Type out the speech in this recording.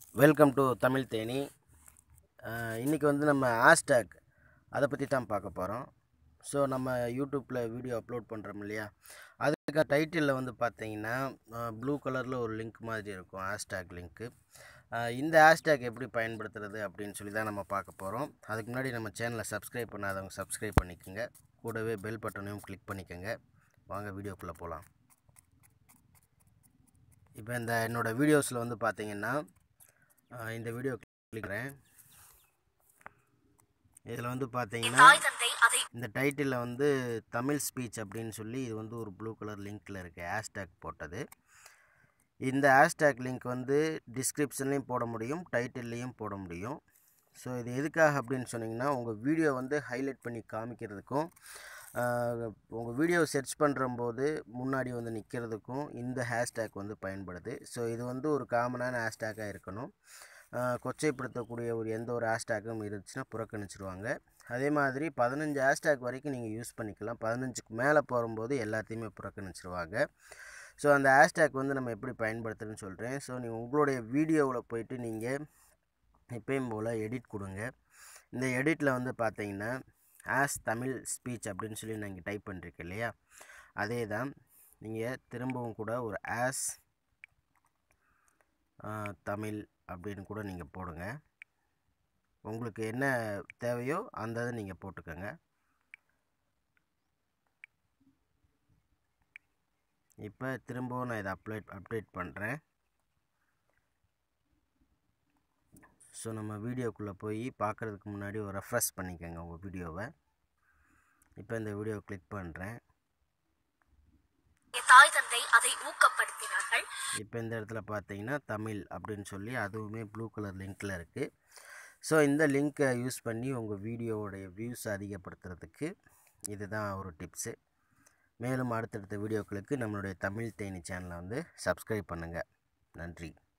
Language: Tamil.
வெல்கம் டு தமிழ் தேனி இன்றைக்கி வந்து நம்ம ஹேஷ்டேக் அதை பற்றி தான் பார்க்க போகிறோம் ஸோ நம்ம யூடியூப்பில் வீடியோ அப்லோட் பண்ணுறோம் இல்லையா அதுக்கு டைட்டிலில் வந்து பார்த்தீங்கன்னா ப்ளூ கலரில் ஒரு லிங்க் மாதிரி இருக்கும் ஹேஷ்டேக் லிங்க்கு இந்த ஹேஷ்டேக் எப்படி பயன்படுத்துறது அப்படின்னு சொல்லி தான் நம்ம பார்க்க போகிறோம் அதுக்கு முன்னாடி நம்ம சேனலை சப்ஸ்கிரைப் பண்ணாதவங்க சப்ஸ்கிரைப் பண்ணிக்கோங்க கூடவே பெல் பட்டனையும் கிளிக் பண்ணிக்கோங்க வாங்க வீடியோக்குள்ளே போகலாம் இப்போ இந்த என்னோடய வீடியோஸில் வந்து பார்த்தீங்கன்னா ஆஹ் இந்த வீடியோ கிளிக்கிறேன் இதில் வந்து பார்த்தீங்கன்னா இந்த டைட்டிலில் வந்து தமிழ் ஸ்பீச் அப்படின்னு சொல்லி இது வந்து ஒரு ப்ளூ கலர் லிங்க்கில் இருக்குது ஹேஷ்டேக் போட்டது இந்த ஹேஷ்டேக் லிங்க் வந்து டிஸ்கிரிப்ஷன்லேயும் போட முடியும் டைட்டில்லையும் போட முடியும் ஸோ இது எதுக்காக அப்படின்னு சொன்னிங்கன்னா உங்கள் வீடியோ வந்து ஹைலைட் பண்ணி காமிக்கிறதுக்கும் உங்கள் வீடியோ சர்ச் பண்ணுறம்போது முன்னாடி வந்து நிற்கிறதுக்கும் இந்த ஹேஷ்டேக் வந்து பயன்படுது ஸோ இது வந்து ஒரு காமனான ஹேஷ்டேக்காக இருக்கணும் ஆஹ் கொச்சைப்படுத்தக்கூடிய ஒரு எந்த ஒரு ஹேஷ்டேக்கும் இருந்துச்சுன்னா புறக்கணிச்சிருவாங்க அதே மாதிரி பதினஞ்சு ஹேஷ்டேக் வரைக்கும் நீங்கள் யூஸ் பண்ணிக்கலாம் பதினஞ்சுக்கு மேலே போகும்போது எல்லாத்தையுமே புறக்கணிச்சிருவாங்க ஸோ அந்த ஹேஷ்டேக் வந்து நம்ம எப்படி பயன்படுத்துறதுன்னு சொல்கிறேன் ஸோ நீங்கள் உங்களுடைய வீடியோவில் போயிட்டு நீங்கள் எப்பயும் போல் எடிட் கொடுங்க இந்த எடிட்டில் வந்து பார்த்தீங்கன்னா ஆஸ் தமிழ் ஸ்பீச் அப்படின்னு சொல்லி நான் இங்கே டைப் பண்ணிருக்கேன் இல்லையா அதே தான் நீங்கள் திரும்பவும் கூட ஒரு ஆஸ் தமிழ் அப்படின்னு கூட நீங்கள் போடுங்க உங்களுக்கு என்ன தேவையோ அந்த இதை நீங்கள் போட்டுக்கோங்க இப்போ திரும்பவும் நான் இதை அப்டேட் அப்டேட் பண்ணுறேன் ஸோ நம்ம வீடியோக்குள்ளே போய் பார்க்குறதுக்கு முன்னாடி ஒரு ரெஃப்ரெஷ் பண்ணிக்கோங்க உங்கள் வீடியோவை இப்போ இந்த வீடியோ கிளிக் பண்ணுறேன் என் தாய் தந்தை அதை ஊக்கப்படுத்தினார்கள் இப்போ இந்த இடத்துல பார்த்தீங்கன்னா தமிழ் அப்படின்னு சொல்லி அதுவுமே ப்ளூ கலர் லிங்க்கில் இருக்குது ஸோ இந்த லிங்க்கை யூஸ் பண்ணி உங்கள் வீடியோவுடைய வியூஸ் அதிகப்படுத்துறதுக்கு இதுதான் ஒரு டிப்ஸு மேலும் அடுத்தடுத்த வீடியோக்களுக்கு நம்மளுடைய தமிழ் தேனி சேனலை வந்து சப்ஸ்கிரைப் பண்ணுங்கள் நன்றி